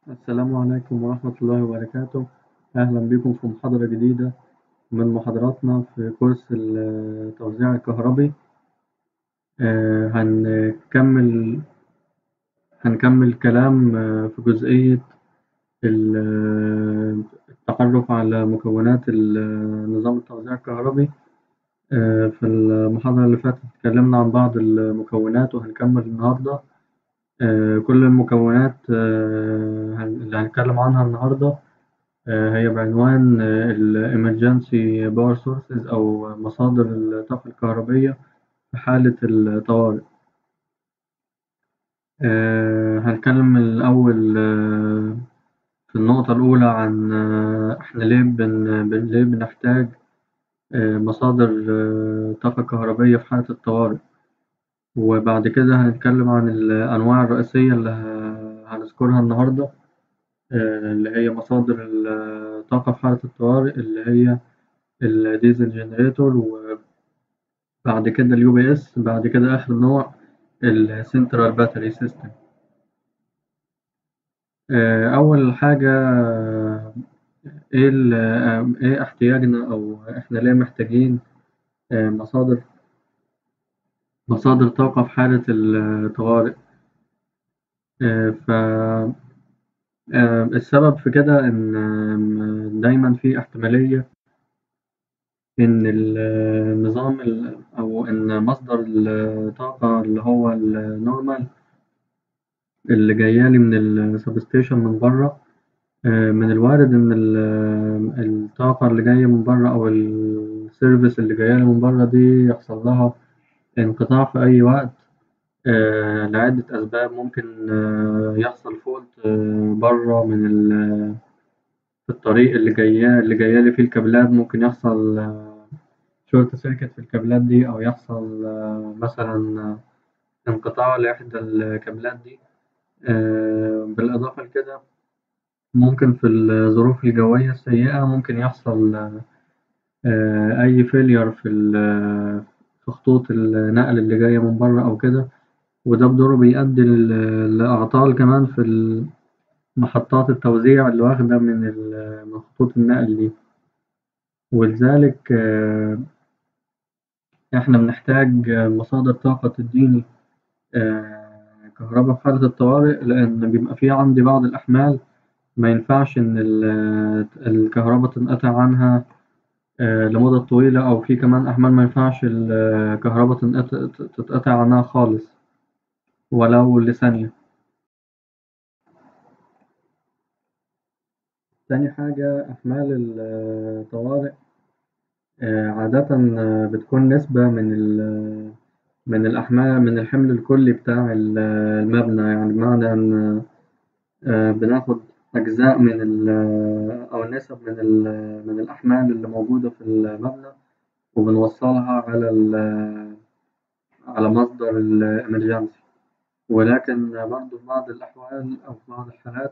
السلام عليكم ورحمة الله وبركاته، أهلا بكم في محاضرة جديدة من محاضراتنا في كورس التوزيع الكهربي، هنكمل هنكمل كلام في جزئية التعرف على مكونات نظام التوزيع الكهربي، في المحاضرة اللي فاتت اتكلمنا عن بعض المكونات وهنكمل النهاردة كل المكونات اللي هنتكلم عنها النهاردة هي بعنوان ال emergency power sources أو مصادر الطاقة الكهربية في حالة الطوارئ، هنتكلم الأول في النقطة الأولى عن إحنا ليه بن ليه بنحتاج مصادر طاقة كهربية في حالة الطوارئ، وبعد كده هنتكلم عن الأنواع الرئيسية اللي هنذكرها النهاردة اللي هي مصادر الطاقة في حالة الطوارئ اللي هي الديزل جنريتور وبعد كده اليو بي إس بعد كده آخر نوع السنترال باتري سيستم، أول حاجة إيه إيه احتياجنا أو إحنا ليه محتاجين مصادر مصادر طاقة في حالة الطوارئ، ف السبب في كده إن دايماً في احتمالية إن النظام أو إن مصدر الطاقة اللي هو النورمال اللي جايالي من السب ستيشن من برا من الوارد إن الطاقة اللي جاية من برا أو السيرفيس اللي جايالي من برا دي يحصلها انقطاع في أي وقت لعدة أسباب ممكن يحصل فولت برا من ال في الطريق اللي جايا اللي جايالي فيه الكابلات ممكن يحصل شورت سيركت في الكابلات دي أو يحصل مثلا انقطاع لإحدى الكابلات دي بالإضافة لكده ممكن في الظروف الجوية السيئة ممكن يحصل أي فيلير في في خطوط النقل اللي جاية من برا أو كده وده بدوره بيؤدي لأعطال كمان في محطات التوزيع اللي واخدة من من خطوط النقل دي، ولذلك إحنا بنحتاج مصادر طاقة تديني كهربا في حالة الطوارئ لأن بيبقى في عندي بعض الأحمال مينفعش إن الكهربا تنقطع عنها لمدة طويلة أو في كمان أحمال مينفعش الكهربا تتقطع عنها خالص ولو لثانية. تاني حاجة أحمال الطوارئ عادة بتكون نسبة من ال من الأحمال من الحمل الكلي بتاع المبنى يعني بمعنى إن بناخد أجزاء من ال أو نسب من ال من الأحمال اللي موجودة في المبنى وبنوصلها على ال على مصدر ال emergency ولكن برضه في بعض الأحوال أو في بعض الحالات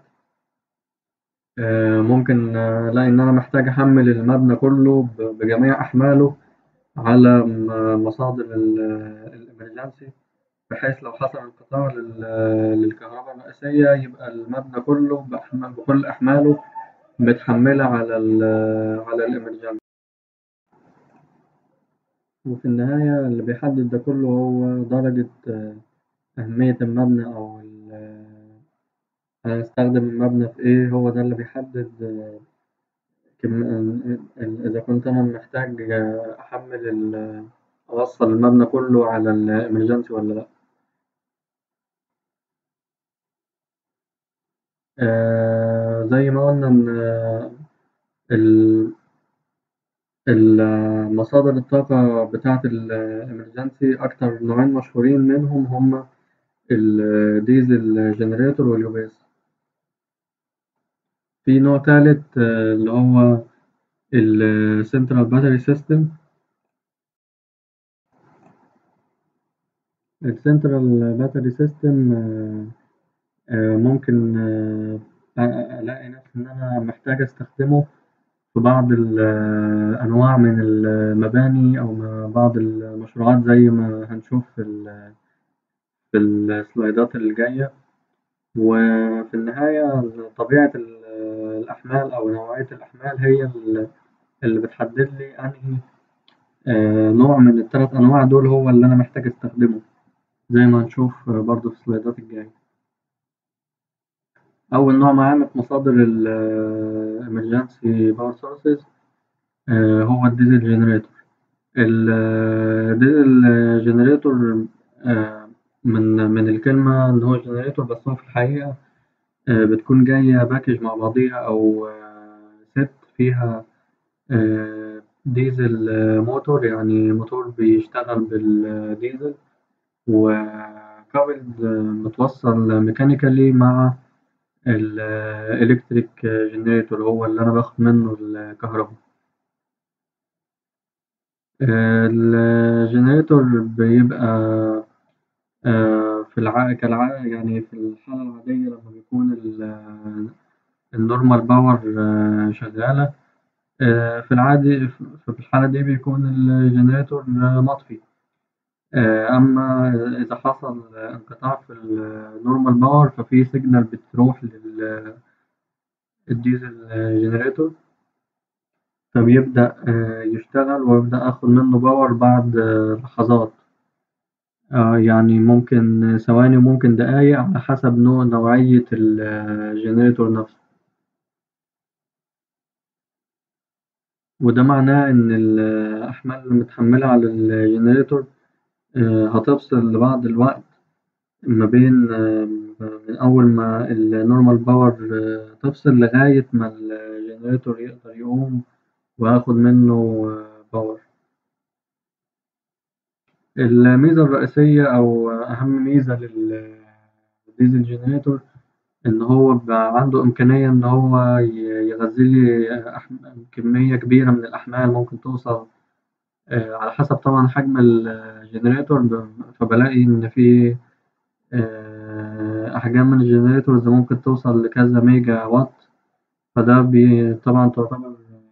ممكن ألاقي إن أنا محتاج أحمل المبنى كله بجميع أحماله على مصادر ال emergency بحيث لو حصل انقطاع للكهربا الرئيسية يبقى المبنى كله بكل أحماله متحملة على ال على ال emergency وفي النهاية اللي بيحدد ده كله هو درجة أهمية المبنى أو هنستخدم المبنى في إيه هو ده اللي بيحدد إذا كنت أنا محتاج أحمل ال أوصل المبنى كله على ال emergency ولا لأ. زي ما قلنا إن ال مصادر الطاقة بتاعة ال emergency أكتر نوعين مشهورين منهم هما الديزل جنريتور واليو بي إس. في نوع تالت اللي هو السنترال باتري سيستم السنترال باتري سيستم ممكن ألاقي نفسي إن أنا محتاج أستخدمه في بعض الأنواع من المباني أو بعض المشروعات زي ما هنشوف في ال في السلايدات اللي جاية وفي النهاية طبيعة ال- الأحمال أو نوعية الأحمال هي ال- اللي بتحددلي أنهي نوع من التلات أنواع دول هو اللي أنا محتاج أستخدمه زي ما هنشوف برضه في السلايدات الجاية. أول نوع معانا في مصادر ال emergency power sources هو الديزل جنريتور الديزل جنريتور من من الكلمة إن هو جنريتور بس هو في الحقيقة بتكون جاية باكج مع بعضيها أو ست فيها ديزل موتور يعني موتور بيشتغل بالديزل وكابلد متوصل ميكانيكالي مع الإلكتريك جنريتور هو اللي أنا باخد منه الكهربا. الجنريتور بيبقى في الع كالعادة يعني في الحالة العادية لما بيكون ال النورمال باور شغالة في العادي في الحالة دي بيكون الجنريتور مطفي أما إذا حصل انقطاع في النورمال باور ففي سيجنال بتروح لل الديزل جنريتور فبيبدأ يشتغل وأبدأ آخد منه باور بعد لحظات يعني ممكن ثواني وممكن دقايق على حسب نوع نوعية الجنريتور نفسه. وده معناه إن الأحمال المتحملة على الجنريتور هتفصل لبعض الوقت ما بين من أول ما النورمال باور تفصل لغاية ما الجنريتور يقدر يقوم وآخد منه باور. الميزة الرئيسية أو أهم ميزة للديزل جنريتور إن هو بيبقى عنده إمكانية إن هو يغذيلي أح كمية كبيرة من الأحمال ممكن توصل على حسب طبعا حجم الجنريتور فبلاقي إن في أحجام من الجنريتورز ممكن توصل لكذا ميجا واط فده بي طبعا تعتبر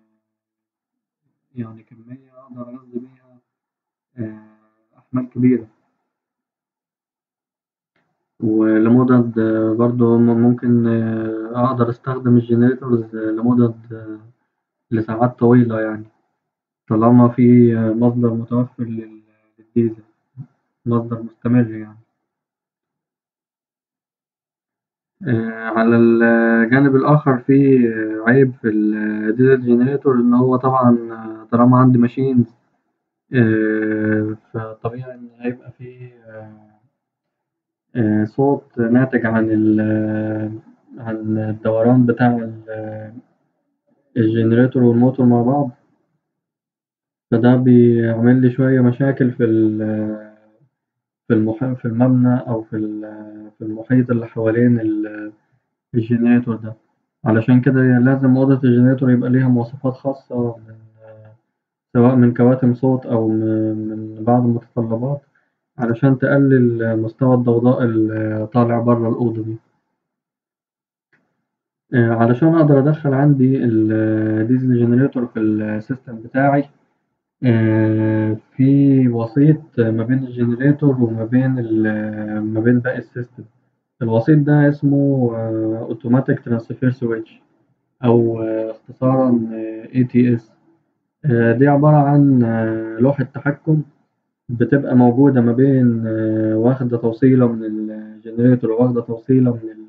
يعني كمية أقدر أغذي بيها أحمال كبيرة. ولمدد برضه ممكن أقدر أستخدم الجنريتورز لمدد لساعات طويلة يعني طالما في مصدر متوفر لل للديزل مصدر مستمر يعني. على الجانب الآخر في عيب في الديزل جنريتور إن هو طبعا طالما عندي ماشينز فطبيعي إن هيبقى في صوت ناتج عن ال عن الدوران بتاع ال الجنريتور والموتور مع بعض فده بيعملي شوية مشاكل في ال في المح في المبنى أو في ال في المحيط اللي حوالين ال الجنريتور ده علشان كده لازم أوضة الجنريتور يبقى ليها مواصفات خاصة من سواء من كواتم صوت أو من بعض المتطلبات علشان تقلل مستوى الضوضاء اللي طالع برا الأوضة دي. علشان أقدر أدخل عندي الديزل جنريتور في السيستم بتاعي في وسيط ما بين الجنريتور وما بين ال ما بين باقي السيستم الوسيط ده اسمه أوتوماتيك ترانسفير سويتش أو اختصارا ATS دي عبارة عن لوحة تحكم بتبقى موجودة ما بين واخدة توصيلة من الجنريتور وواخدة توصيلة من ال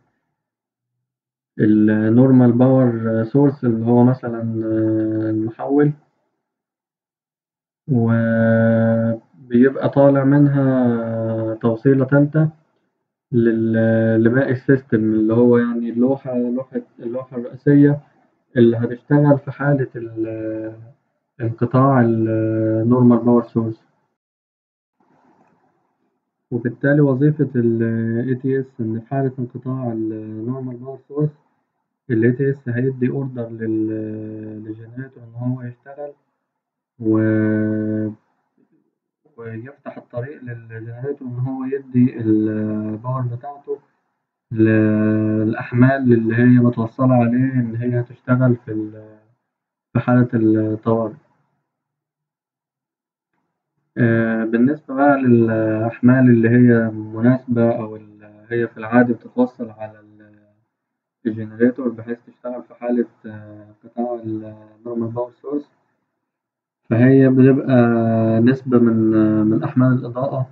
النورمال باور سورس اللي هو مثلا المحول وبيبقى طالع منها توصيلة تالتة لل لباقي السيستم اللي هو يعني اللوحة لوحة اللوحة الرئيسية اللي هتشتغل في حالة ال انقطاع النورمال باور سورس وبالتالي وظيفة ال ATS إن في حالة انقطاع النورمال باور سورس ال ATS هيدي أوردر لل للجنريتور إن هو يشتغل و ويفتح الطريق للجنريتور إن هو يدي الباور بتاعته للأحمال اللي هي متوصلة عليه إن هي تشتغل في ال في حالة الطوارئ. بالنسبة بقى للأحمال اللي هي مناسبة أو ال هي في العادي بتتوصل على الجنريتور بحيث تشتغل في حالة انقطاع النورمال باور سورس فهي بتبقى نسبة من من أحمال الإضاءة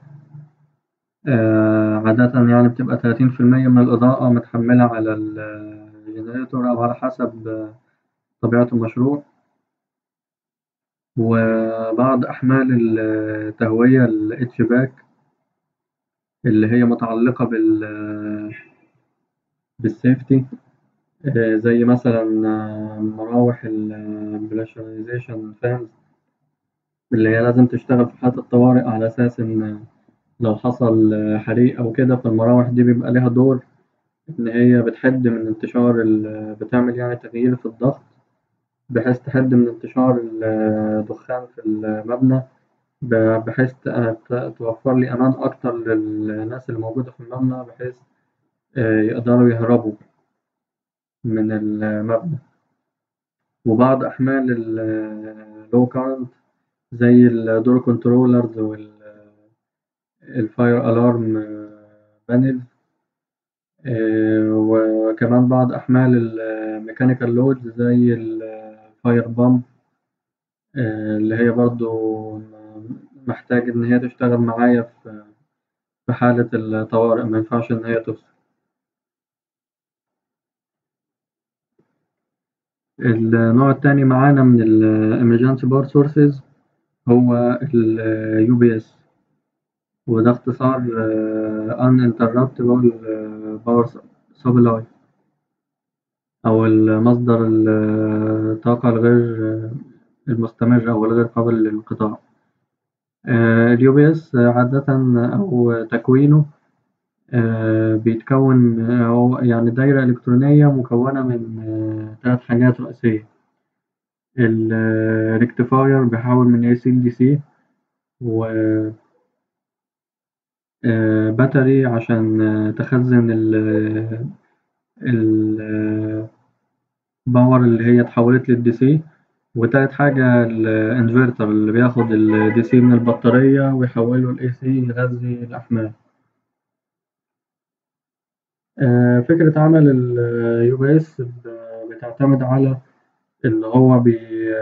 عادة يعني بتبقى تلاتين في المية من الإضاءة متحملة على الجنريتور أو على حسب طبيعة المشروع وبعض أحمال التهوية ال اتش باك اللي هي متعلقة بال بالسيفتي زي مثلا مراوح ال بريشرايزيشن فانز اللي هي لازم تشتغل في حالة الطوارئ على أساس إن لو حصل حريق أو كده فالمراوح دي بيبقى ليها دور إن هي بتحد من انتشار ال بتعمل يعني تغيير في الضغط بحيث تحد من انتشار الدخان في المبنى بحيث توفرلي أمان أكتر للناس اللي موجودة في المبنى بحيث يقدروا يهربوا من المبنى وبعض أحمال ال low current زي ال door controllers وال الفاير ألارم بانل وكمان بعض أحمال الميكانيكال لود زي الفاير بامب اللي هي برضه محتاج إن هي تشتغل معايا في في حالة الطوارئ مينفعش إن هي تفصل. النوع التاني معانا من ال emergency power sources هو ال UPS وده اختصار uninterruptible power supply أو المصدر الطاقة الغير المستمر أو الغير قابل للانقطاع. ال UPS عادة أو تكوينه بيتكون هو يعني دايرة إلكترونية مكونة من تلات حاجات رئيسية ال rectifier بيحول من AC ل DC و باتري عشان تخزن ال ال باور اللي هي اتحولت للدي سي وتالت حاجة الانفرتر اللي بياخد الدي سي من البطارية ويحوله ل AC يغذي الأحمال. فكرة عمل ال UPS بتعتمد على إن هو بي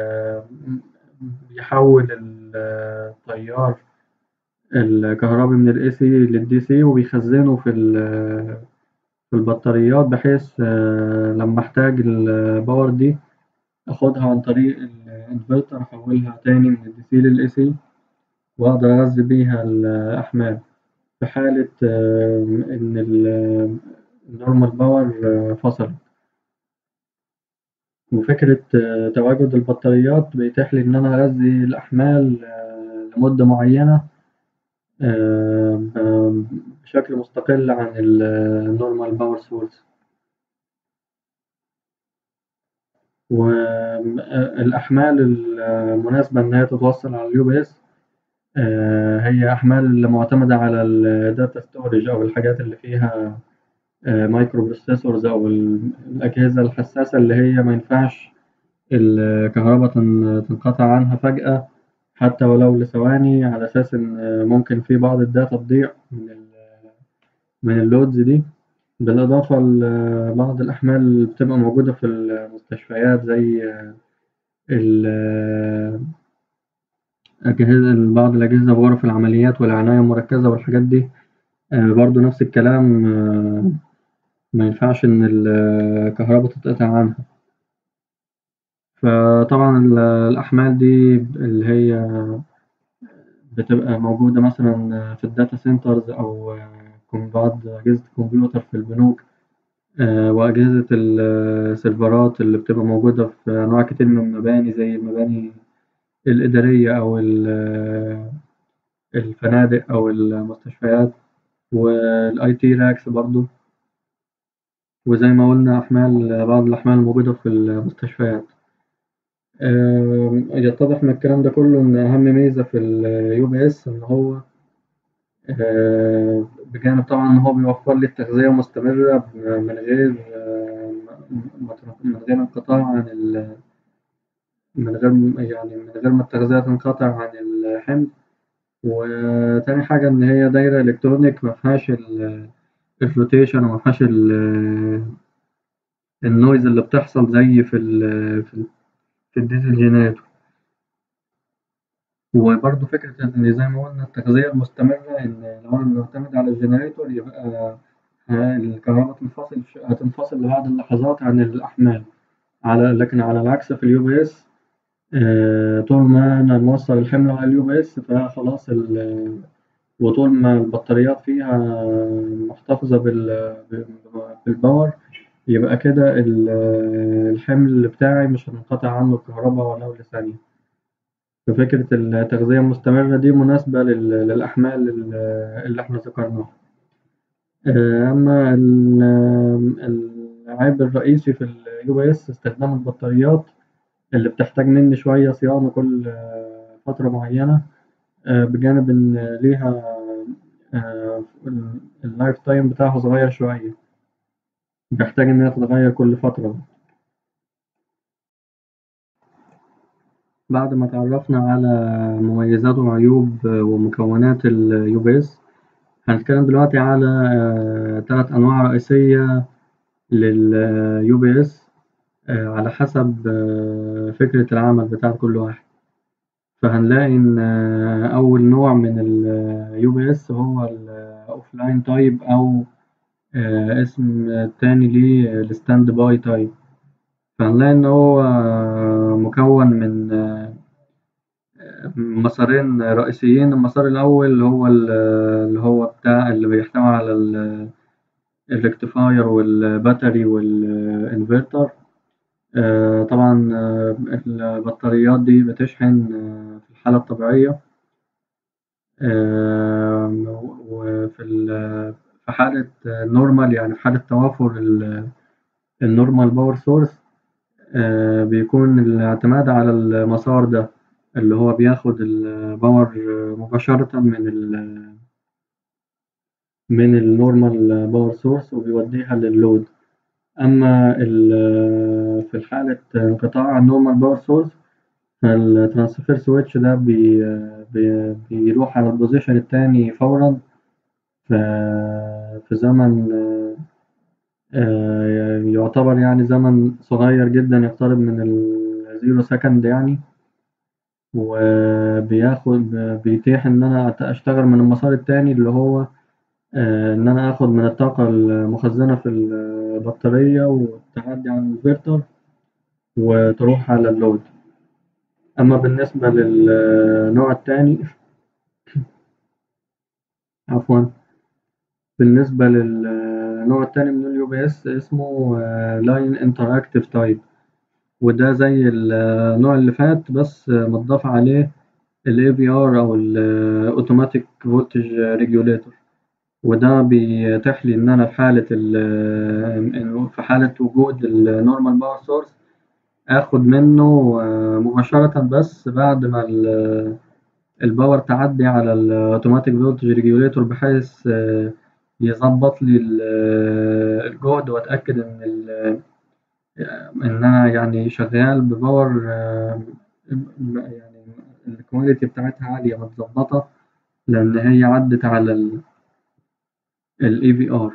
بيحول التيار الكهربي من ال AC لل DC وبيخزنه في ال في البطاريات بحيث لما أحتاج الباور دي آخدها عن طريق الانفرتر أحولها تاني من ال DC لل AC وأقدر أغذي بيها الأحمال في حالة إن ال النورمال باور فصلت. وفكرة تواجد البطاريات بيتيح لي إن أنا أغذي الأحمال لمدة معينة بشكل مستقل عن النورمال باور سورس. والأحمال المناسبة إن هي تتوصل على ال UPS هي أحمال معتمدة على ال data storage أو الحاجات اللي فيها مايكرو بروسيسورز أو الأجهزة الحساسة اللي هي مينفعش الكهربا تنقطع عنها فجأة حتى ولو لثواني على أساس إن ممكن في بعض الداتا تضيع من ال من اللودز دي بالإضافة لبعض الأحمال اللي بتبقى موجودة في المستشفيات زي ال أجهزة بعض الأجهزة بغرف العمليات والعناية المركزة والحاجات دي برضه نفس الكلام مينفعش إن الكهربا تتقطع عنها. فطبعا الأحمال دي اللي هي بتبقى موجودة مثلا في الداتا سنترز أو بعض أجهزة الكمبيوتر في البنوك وأجهزة السيرفرات اللي بتبقى موجودة في أنواع كتير من المباني زي المباني الإدارية أو ال الفنادق أو المستشفيات وال IT racks برضه وزي ما قلنا أحمال بعض الأحمال الموجودة في المستشفيات. يتضح من الكلام ده كله إن أهم ميزة في ال UPS إن هو بجانب طبعا إن هو بيوفر لي التغذية مستمرة من غير من غير انقطاع عن ال من غير يعني من غير ما التغذية تنقطع عن الحمل وتاني حاجة إن هي دايرة إلكترونيك مفيهاش ال الروتيشن ومفيهاش ال- النويز اللي بتحصل زي في ال في, ال في الديزل جينيريتور وبرضه فكرة إن زي ما قلنا التغذية المستمرة إن لو أنا معتمد على الجنريتور يبقى الكهرباء تنفصل هتنفصل لبعض اللحظات عن الأحمال على لكن على العكس في اليو بي إس طول ما أنا موصل الحمل على اليو بي إس فخلاص ال وطول ما البطاريات فيها محتفظة بال بالباور يبقى كده الحمل بتاعي مش هتنقطع عنه الكهرباء ولو لثانية، ففكرة التغذية المستمرة دي مناسبة لل للأحمال ال اللي إحنا ذكرناها، أما ال العيب الرئيسي في اليو بي إس استخدام البطاريات اللي بتحتاج مني شوية صيانة كل فترة معينة بجانب إن ليها اللايف تايم بتاعها صغير شوية بيحتاج إنها تتغير كل فترة. بعد ما اتعرفنا على مميزات وعيوب ومكونات اليو بي إس هنتكلم دلوقتي على تلات أنواع رئيسية لليو بي إس على حسب فكرة العمل بتاع كل واحد، فهنلاقي إن أول نوع من اليو بي إس هو الأوف لاين تايب أو اسم تاني ليه الستاند باي تايب، فهنلاقي إن هو مكون من مسارين رئيسيين المسار الأول اللي هو اللي هو بتاع اللي بيحتوي على ال الريكتيفاير والباتري والإنفرتر طبعا البطاريات دي بتشحن في الحالة الطبيعية وفي ال في حالة نورمال يعني في حالة توافر النورمال باور سورس بيكون الاعتماد على المسار ده اللي هو بياخد الباور مباشرة من ال من النورمال باور سورس وبيوديها لللود، أما في حالة انقطاع النورمال باور سورس فالترانسفير سويتش ده بي بي بيروح على البوزيشن التاني فورا في زمن يعتبر يعني زمن صغير جدا يقترب من الزيرو سكند يعني وبياخد بيتيح إن أنا أشتغل من المسار التاني اللي هو إن أنا آخد من الطاقة المخزنة في البطارية وتعدي على الإنفرتر وتروح على اللود، أما بالنسبة للنوع التاني عفوا بالنسبة للنوع التاني من اليو بي إس اسمه لاين انتراكتيف تايب وده زي النوع اللي فات بس متضاف عليه ال AVR أو ال Automatic Voltage Regulator وده بيتيح لي إن أنا في حالة ال في حالة وجود النورمال باور سورس آخد منه مباشرة بس بعد ما ال الباور تعدي على ال Automatic Voltage Regulator بحيث يظبط لي الجهد وأتأكد إن ال إن أنا يعني شغال بباور يعني الكواليتي بتاعتها عالية متظبطة لأن هي عدت على ال ال AVR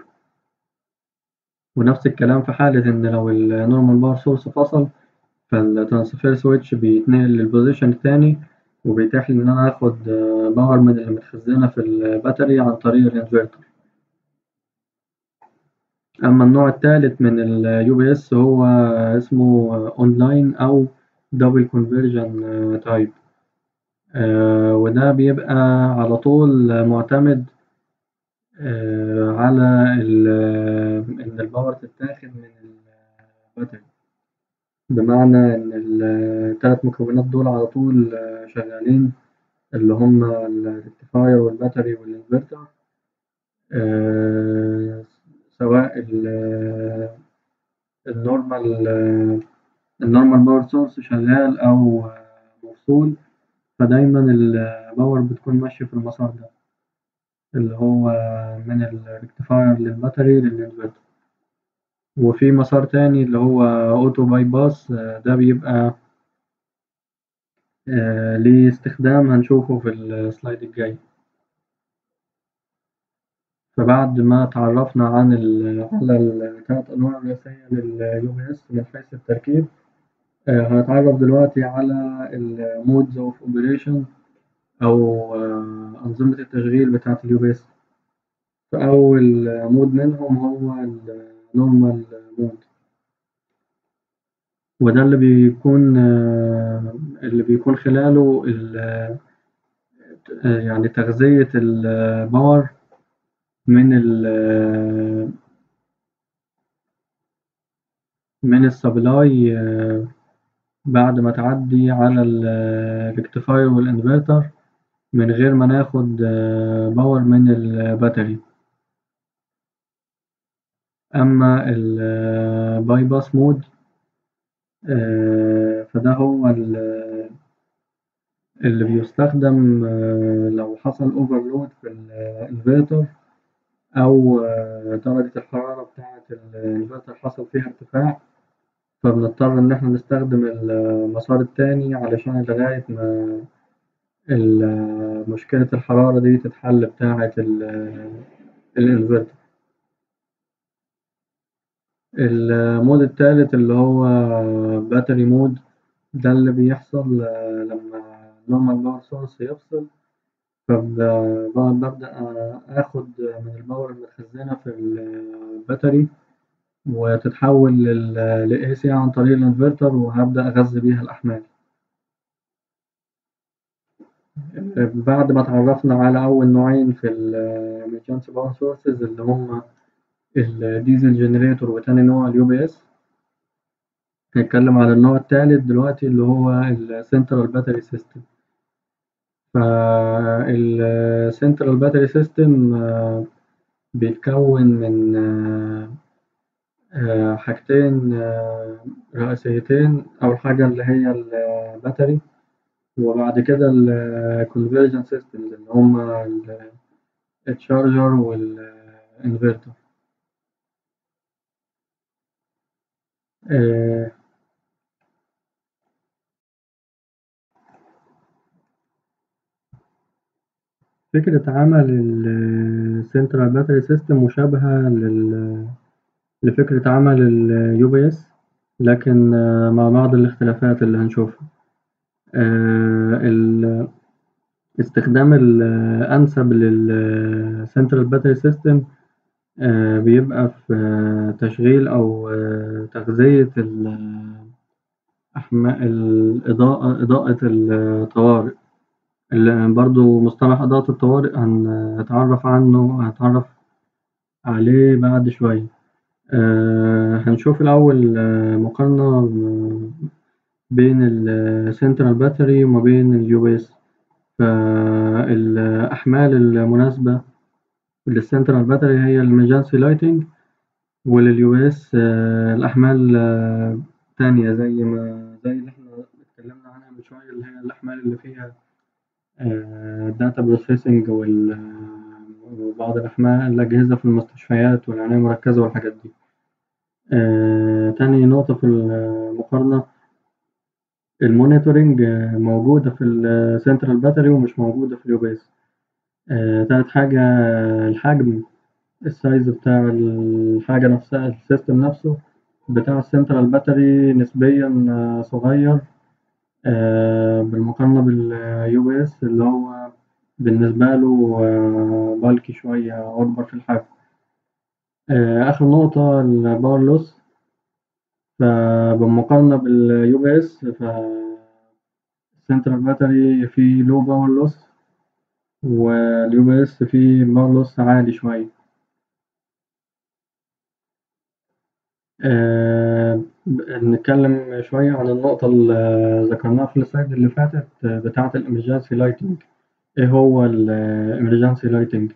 ونفس الكلام في حالة إن لو النورمال باور سورس فصل فالترانسفير سويتش بيتنقل للبوزيشن التاني وبيتيح لي إن أنا آخد باور من اللي متخزنة في الباتري عن طريق الإنفرتر. أما النوع التالت من اليو بي إس هو اسمه أونلاين أو دبل كونفرجن تايب وده بيبقى على طول معتمد على إن الباور تتاخد من الباتري بمعنى إن التلات مكونات دول على طول شغالين اللي هما الريكتيفاير والباتري والإنفرتر سواء النورمال النورمال باور سورس شغال أو مفصول فدايما الباور بتكون ماشية في المسار ده اللي هو من الريكتيفاير للباتري للإنفرتر وفي مسار تاني اللي هو أوتو باي باس ده بيبقى ليه استخدام هنشوفه في السلايد الجاي فبعد ما اتعرفنا عن ال على التلات أنواع الرئيسية لل UPS من حيث التركيب هنتعرف دلوقتي على ال modes of operation أو أنظمة التشغيل بتاعة ال UPS فأول مود منهم هو ال normal mode وده اللي بيكون اللي بيكون خلاله ال يعني تغذية الباور من ال من السبلاي بعد ما تعدي على الريكتيفاير والإنفرتر من غير ما ناخد باور من الباتري أما الباي باس مود فده هو ال اللي بيستخدم لو حصل أوفرلود في الإنفرتر أو درجة الحرارة بتاعة الإنفرتر حصل فيها ارتفاع فبنضطر إن إحنا نستخدم المسار التاني علشان لغاية ما ال مشكلة الحرارة دي تتحل بتاعة ال الإنفرتر. المود التالت اللي هو باتري مود ده اللي بيحصل لما النورمال باور سورس يفصل فببدأ آخد من الباور المتخزنة في الباتري وتتحول لل AC عن طريق الإنفرتر وهبدأ أغذي بيها الأحمال. بعد ما اتعرفنا على أول نوعين في ال emergency power sources اللي هما الديزل جنريتور وتاني نوع ال UPS هنتكلم على النوع التالت دلوقتي اللي هو ال central battery system فال central battery system بيتكون من حاجتين رئيسيتين أول حاجة اللي هي الباتري وبعد كده ال conversion systems اللي هما ال الشارجر والإنفرتر. فكرة عمل ال central battery system مشابهة لل لفكرة عمل ال UPS لكن مع بعض الاختلافات اللي هنشوفها. ال استخدام الأنسب لل central battery system بيبقى في تشغيل أو تغذية ال أحما الإضاءة إضاءة الطوارئ اللي برضه مصطلح إضاءة الطوارئ هنتعرف عنه هنتعرف عليه بعد شوية. هنشوف الأول مقارنة بين ال central battery وما بين ال UPS فالأحمال المناسبة للcentral battery هي ال emergency lighting ولل UPS الأحمال تانية زي ما زي اللي إحنا اتكلمنا عنها من شوية اللي هي الأحمال اللي فيها data processing وال وبعض الأحمال الأجهزة في المستشفيات والعناية المركزة والحاجات دي. تاني نقطة في المقارنة المونيتورنج موجودة في ال central battery ومش موجودة في ال UPS. تالت حاجة الحجم السايز بتاع الحاجة نفسها السيستم نفسه بتاع الcentral battery نسبيًا صغير بالمقارنة بال UPS اللي هو بالنسبة له bulky شوية أو أكبر في الحجم. آخر نقطة الباور لوس فبالمقارنة بال UPS ف الcentral battery فيه low power loss وال UPS فيه power loss عالي شوية. نتكلم شوية عن النقطة اللي ذكرناها في السلايد اللي فاتت بتاعة ال emergency lighting إيه هو ال emergency lighting؟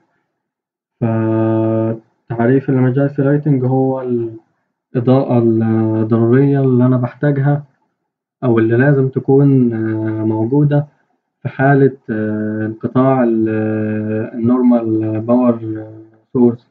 فتعريف ال emergency lighting هو الإضاءة الضرورية اللي أنا باحتاجها أو اللي لازم تكون موجودة في حالة انقطاع ال الnormal power source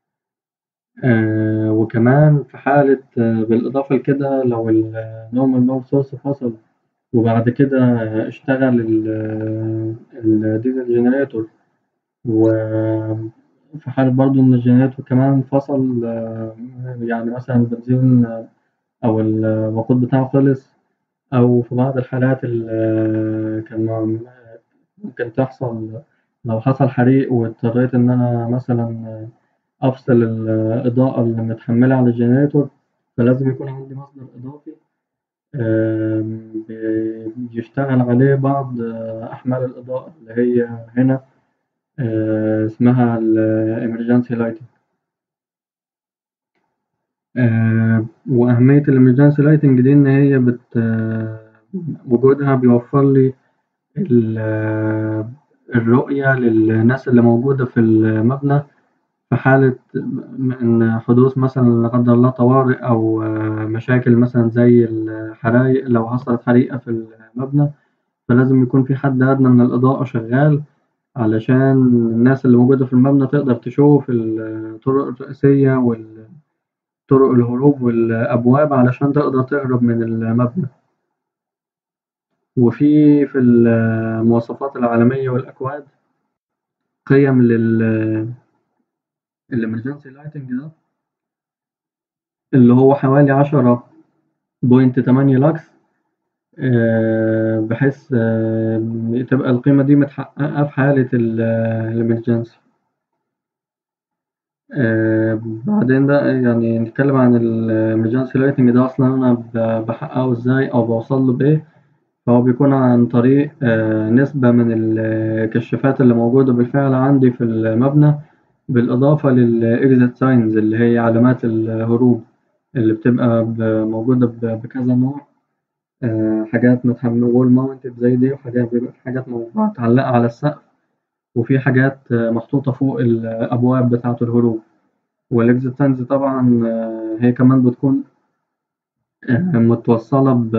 وكمان في حالة بالإضافة لكده لو ال normal power source فصل وبعد كده اشتغل ال الديزل جنريتور و في حالة برضه إن الجنريتور كمان فصل يعني مثلا البنزين أو الوقود بتاعه خلص أو في بعض الحالات ال كان ممكن تحصل لو حصل حريق واضطريت إن أنا مثلا أفصل الإضاءة اللي متحملة على الجنريتور فلازم يكون عندي مصدر إضافي بيشتغل عليه بعض أحمال الإضاءة اللي هي هنا اسمها ال emergency lighting وأهمية ال emergency lighting دي إن هي بت وجودها بيوفرلي ال الرؤية للناس اللي موجودة في المبنى في حالة إن حدوث مثلا لا قدر الله طوارئ أو مشاكل مثلا زي الحرايق لو حصلت حريقة في المبنى فلازم يكون في حد أدنى من الإضاءة شغال علشان الناس اللي موجودة في المبنى تقدر تشوف الطرق الرئيسية وطرق الهروب والأبواب علشان تقدر تهرب من المبنى، وفي في المواصفات العالمية والأكواد قيم لل الإمرجنسي لايتنج ده اللي هو حوالي عشرة بوينت تمانية لاكس بحيث تبقى القيمة دي متحققة في حالة الإمرجنسي بعدين بقى يعني نتكلم عن الإمرجنسي لايتنج ده أصلا أنا بحققه إزاي أو بوصله بإيه فهو بيكون عن طريق نسبة من الكشافات اللي موجودة بالفعل عندي في المبنى بالإضافة للإكزيت ساينز اللي هي علامات الهروب اللي بتبقى موجودة بكذا نوع حاجات متحملة وول ماونتد زي دي وحاجات بيبقى في حاجات متعلقة على السقف وفي حاجات محطوطة فوق الأبواب بتاعة الهروب والإكزيت ساينز طبعا هي كمان بتكون متوصلة ب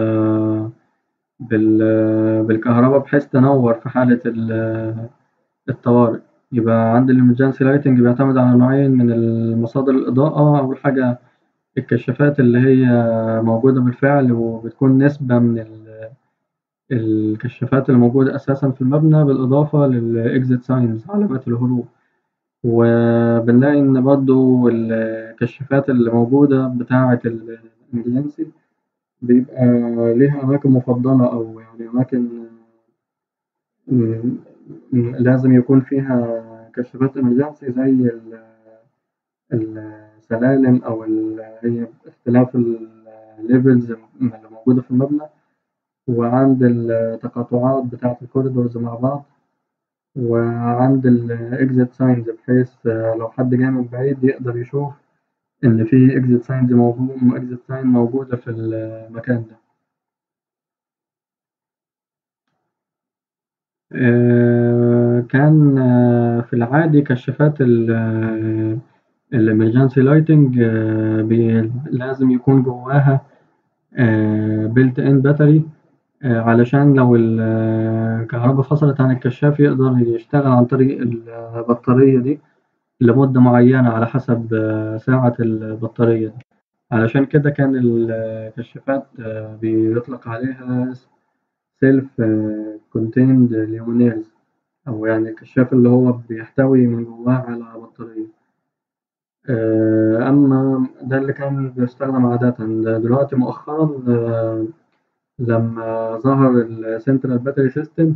بالكهربا بحيث تنور في حالة الطوارئ يبقى عندي الإمرجنسي لايتنج بيعتمد على نوعين من المصادر الإضاءة أول حاجة الكشافات اللي هي موجودة بالفعل وبتكون نسبة من الكشافات اللي موجودة أساسا في المبنى بالإضافة للإكزيت ساينز علامات الهروب وبنلاقي إن برضه الكشافات اللي موجودة بتاعة الإمرجنسي بيبقى ليها أماكن مفضلة أو يعني أماكن لازم يكون فيها كشافات إمرجنسي زي السلالم أو هي اختلاف الليفلز اللي موجودة في المبنى وعند التقاطعات بتاعة الكوريدورز مع بعض وعند الإكزيت ساينز بحيث لو حد جاي من بعيد يقدر يشوف إن في إكزيت ساينز موجود إكزيت ساين موجودة في المكان ده. كان في العادي كشافات ال الإمرجنسي لايتنج لازم يكون جواها بيلت إن باتري علشان لو الكهربا فصلت عن الكشاف يقدر يشتغل عن طريق البطارية دي لمدة معينة على حسب ساعة البطارية دي علشان كده كان الكشافات بيطلق عليها سيلف كونتيند ليومينيرز أو يعني الكشاف اللي هو بيحتوي من جواه على بطارية أما ده اللي كان بيستخدم عادة دلوقتي مؤخرا لما ظهر السنترال باتري سيستم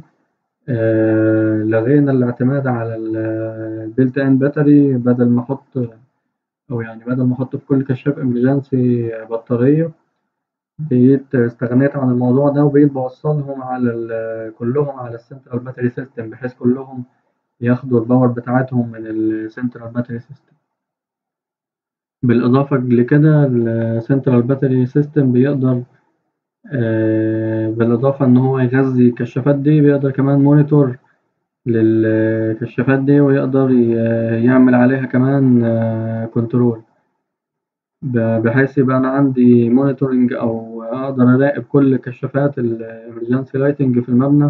لغينا الاعتماد على البيلت إن باتري بدل ما أحط أو يعني بدل ما أحط في كل كشاف إمرجنسي بطارية بقيت استغنيت عن الموضوع ده وبقيت بوصلهم على كلهم على السنترال باتري سيستم بحيث كلهم ياخدوا الباور بتاعتهم من السنترال باتري سيستم بالإضافة لكده السنترال باتري سيستم بيقدر بالإضافة إن هو يغذي الكشافات دي بيقدر كمان مونيتور للكشافات دي ويقدر يعمل عليها كمان كنترول بحيث يبقى أنا عندي مونيتورنج أو أقدر أراقب كل كشافات الإمرجنسي لايتنج في المبنى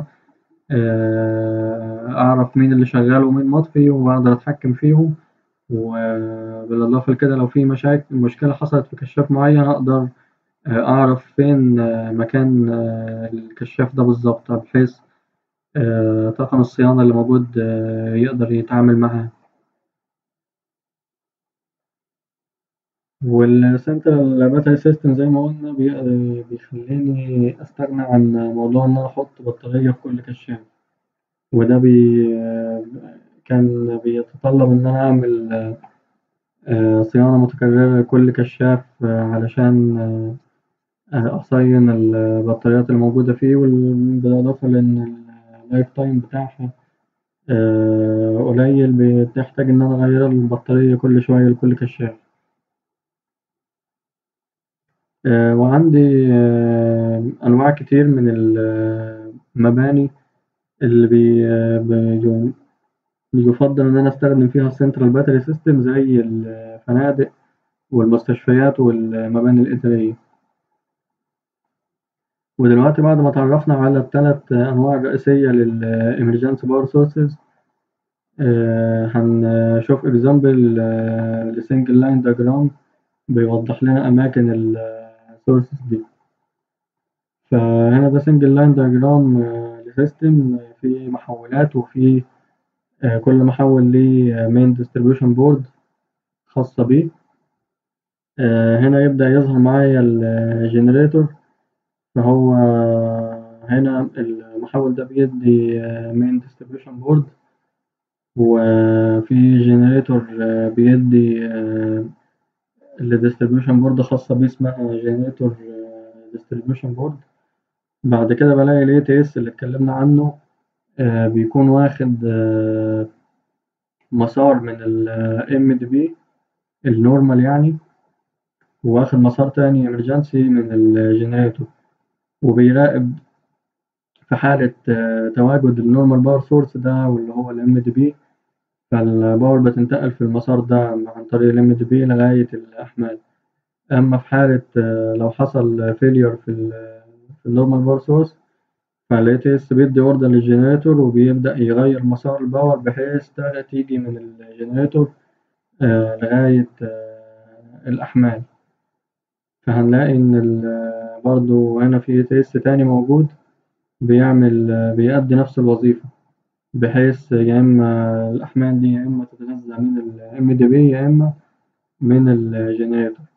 أعرف مين اللي شغال ومين مطفي وأقدر أتحكم فيهم وبالإضافة لكده لو في مشاكل مشكلة حصلت في كشاف معين أقدر أعرف فين مكان الكشاف ده بالظبط بحيث طاقم الصيانة اللي موجود يقدر يتعامل معاه. والسنترال باتري سيستم زي ما قلنا بي- بيخليني أستغنى عن موضوع إن أنا أحط بطارية في كل كشاف وده بي كان بيتطلب إن أنا أعمل صيانة متكررة لكل كشاف علشان أصين البطاريات الموجودة فيه بالإضافة لإن اللايف تايم بتاعها قليل بتحتاج إن أنا أغير البطارية كل شوية لكل كشاف وعندي أنواع كتير من المباني اللي بي بيفضل إن أنا أستخدم فيها السنترال باتري سيستم زي الفنادق والمستشفيات والمباني الإدارية ودلوقتي بعد ما اتعرفنا على التلات أنواع الرئيسية للإمرجنسي باور سورسز هنشوف إكزامبل لسنجل لاين دياجرام بيوضح لنا أماكن السورسز دي فهنا ده سنجل لاين دياجرام لسيستم فيه محولات وفيه كل محول ليه مين ديستريبيوشن بورد خاصة بيه هنا يبدأ يظهر معايا الجنريتور فهو هنا المحول ده بيدي مين ديستريبيوشن بورد وفي جنريتور بيدي الديستريبيوشن بورد خاصة بيه اسمها جنريتور ديستريبيوشن بورد بعد كده بلاقي ال ATS اللي اتكلمنا عنه بيكون واخد مسار من ال MDB النورمال يعني وواخد مسار تاني إمرجنسي من الجنريتور وبيراقب في حالة تواجد النورمال باور سورس ده واللي هو ال MDB فالباور بتنتقل في المسار ده عن طريق ال MDB لغاية الأحمال أما في حالة لو حصل failure في ال في النورمال باور سورس فال ATS بيدي أوردر للجنريتور وبيبدأ يغير مسار الباور بحيث تيجي من الجنريتور لغاية الأحمال فهنلاقي إن برضه هنا في ATS تاني موجود بيعمل بيأدي نفس الوظيفة بحيث يا إما الأحمال دي يا إما تتغذى من ال MDB يا إما من الجنريتور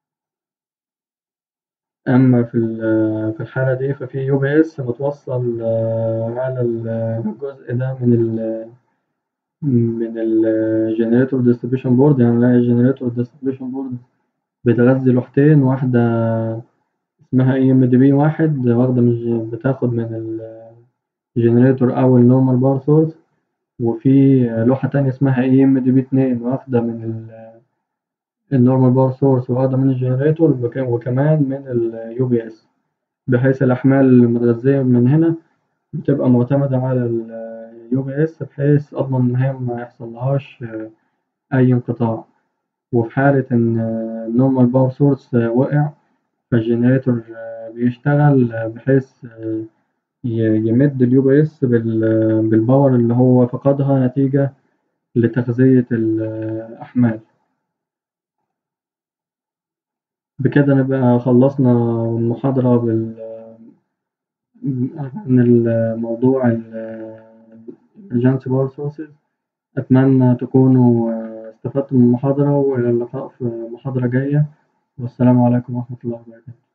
أما في في الحالة دي ففي UPS متوصل على الجزء ده من ال من الجنريتور ديستريبيوشن بورد يعني نلاقي الجنريتور ديستريبيوشن بورد بتغذي لوحتين واحدة اسمها EMDB واحد واخدة من بتاخد من الجنريتور أو النورمال باور سورس وفي لوحة تانية اسمها EMDB اتنين واخدة من النورمال باور سورس واخدة من الجنريتور وكمان من ال UPS بحيث الأحمال المتغذية من هنا بتبقى معتمدة على ال UPS بحيث أضمن إن هي ميحصلهاش أي انقطاع وفي حالة إن النورمال باور سورس وقع فالجنريتور بيشتغل بحيث يمد ال UPS بالباور اللي هو فقدها نتيجة لتغذية الأحمال بكده نبقى خلصنا المحاضرة بال عن الموضوع ال Emergency Power Sources أتمنى تكونوا استفدتم من المحاضرة وإلى اللقاء في محاضرة جاية والسلام عليكم ورحمة الله وبركاته.